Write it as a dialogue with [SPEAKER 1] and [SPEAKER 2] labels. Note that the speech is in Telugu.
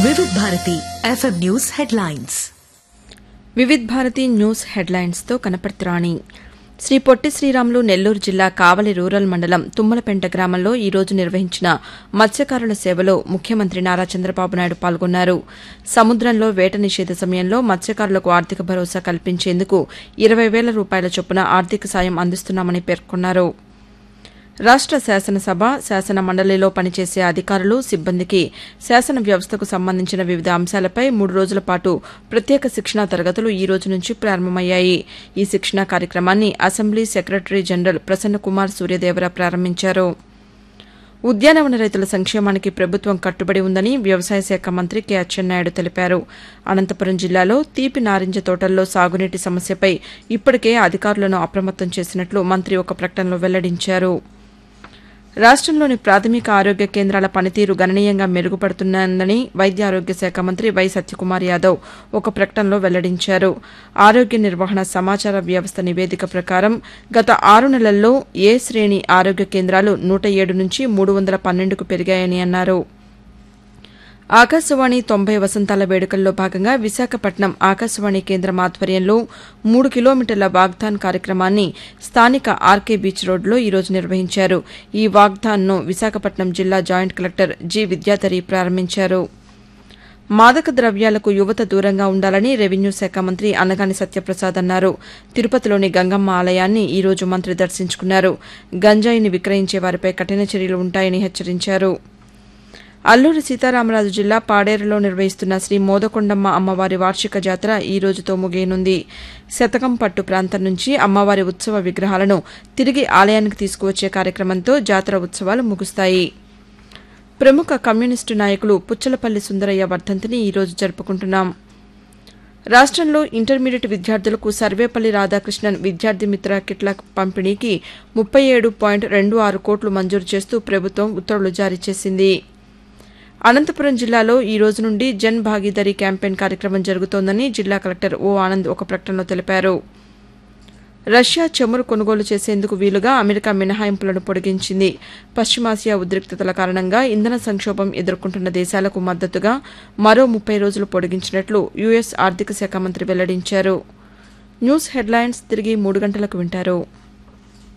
[SPEAKER 1] వివిధ Bharati FM news headlines
[SPEAKER 2] Vividh Bharati news హెడ్లైన్స్తో కనపర్తిరాణి శ్రీ పొట్టి శ్రీరాములు నెల్లూరు జిల్లా కావలి రూరల్ మండలం తుమ్మలపెంట గ్రామంలో ఈ రోజు నిర్వహించిన మత్స్యకారుల సేవలో ముఖ్యమంత్రి నారా చంద్రబాబు నాయుడు పాల్గొన్నారు సముద్రంలో వేట నిషేధ సమయంలో మత్స్యకారులకు ఆర్థిక భరోసా కల్పించేందుకు ఇరవై వేల రూపాయల చొప్పున ఆర్థిక సాయం అందిస్తున్నామని పేర్కొన్నారు రాష్ట శాసనసభ శాసన మండలిలో పనిచేసే అధికారులు సిబ్బందికి శాసన వ్యవస్థకు సంబంధించిన వివిధ అంశాలపై మూడు రోజుల పాటు ప్రత్యేక శిక్షణా తరగతులు ఈ రోజు నుంచి ప్రారంభమయ్యాయి ఈ శిక్షణా కార్యక్రమాన్ని assembly secretary general Prasanna Kumar Suryadevara ప్రారంభించారు ఉద్యానవన రైతుల సంక్షేమానికి ప్రభుత్వం కట్టుబడి ఉందని వ్యవసాయ శాఖ మంత్రి కె అచ్చెన్నాయుడు తెలిపారు అనంతపురం జిల్లాలో తీపి నారింజ తోటల్లో సాగునీటి సమస్యపై ఇప్పటికే అధికారులను అప్రమత్తం చేసినట్లు మంత్రి ఒక ప్రకటనలో వెల్లడించారు రాష్టంలోని ప్రాథమిక ఆరోగ్య కేంద్రాల పనితీరు గణనీయంగా మెరుగుపడుతున్నదని వైద్య ఆరోగ్య శాఖ మంత్రి వై సత్యకుమార్ యాదవ్ ఒక ప్రకటనలో వెల్లడించారు ఆరోగ్య నిర్వహణ సమాచార వ్యవస్థ నివేదిక ప్రకారం గత ఆరు నెలల్లో ఏ శ్రేణి ఆరోగ్య కేంద్రాలు నూట ఏడు నుంచి మూడు వందల పన్నెండుకు పెరిగాయని అన్నారు ఆకాశవాణి తొంభై వసంతాల వేడుకల్లో భాగంగా విశాఖపట్నం ఆకాశవాణి కేంద్రం ఆధ్వర్యంలో మూడు కిలోమీటర్ల వాగ్దాన్ కార్యక్రమాన్ని స్థానిక ఆర్కే బీచ్ రోడ్లో ఈరోజు నిర్వహించారు ఈ వాగ్దాన్ను విశాఖపట్నం జిల్లా జాయింట్ కలెక్టర్ జి విద్యాధరి ప్రారంభించారు మాదక ద్రవ్యాలకు యువత దూరంగా ఉండాలని రెవెన్యూ శాఖ మంత్రి అనగాని సత్యప్రసాద్ అన్నారు తిరుపతిలోని గంగమ్మ ఆలయాన్ని ఈ రోజు మంత్రి దర్శించుకున్నారు గంజాయిని విక్రయించే వారిపై కఠిన చర్యలు ఉంటాయని హెచ్చరించారు అల్లూరి సీతారామరాజు జిల్లా పాడేరులో నిర్వహిస్తున్న శ్రీ మోదకొండమ్మ అమ్మవారి వార్షిక జాతర ఈ రోజుతో ముగియనుంది శతకం పట్టు ప్రాంతం నుంచి అమ్మవారి ఉత్సవ విగ్రహాలను తిరిగి ఆలయానికి తీసుకువచ్చే కార్యక్రమంతో జాతర ఉత్సవాలు ముగుస్తాయి ప్రముఖ కమ్యూనిస్టు నాయకులు పుచ్చలపల్లి సుందరయ్య వర్ధంతిని ఈ రోజు జరుపుకుంటున్నాం రాష్టంలో ఇంటర్మీడియట్ విద్యార్థులకు సర్వేపల్లి రాధాకృష్ణన్ విద్యార్థి మిత్ర కిట్ల పంపిణీకి ముప్పై ఏడు పాయింట్ రెండు ఆరు కోట్లు మంజూరు చేస్తూ ప్రభుత్వం ఉత్తర్వులు జారీ చేసింది అనంతపురం జిల్లాలో ఈ రోజు నుండి జన్ భాగీదారీ క్యాంపెయిన్ కార్యక్రమం జరుగుతోందని జిల్లా కలెక్టర్ ఓ ఆనంద్ ఒక ప్రకటనలో తెలిపారు రష్యా చమురు కొనుగోలు చేసేందుకు వీలుగా అమెరికా మినహాయింపులను పొడిగించింది పశ్చిమాసియా ఉద్రిక్తతల కారణంగా ఇంధన సంక్షోభం ఎదుర్కొంటున్న దేశాలకు మద్దతుగా మరో ముప్పై రోజులు పొడిగించినట్లు యుఎస్ ఆర్థిక శాఖ మంత్రి వెల్లడించారు న్యూస్ హెడ్లైన్స్ తిరిగి మూడు గంటలకు వింటారు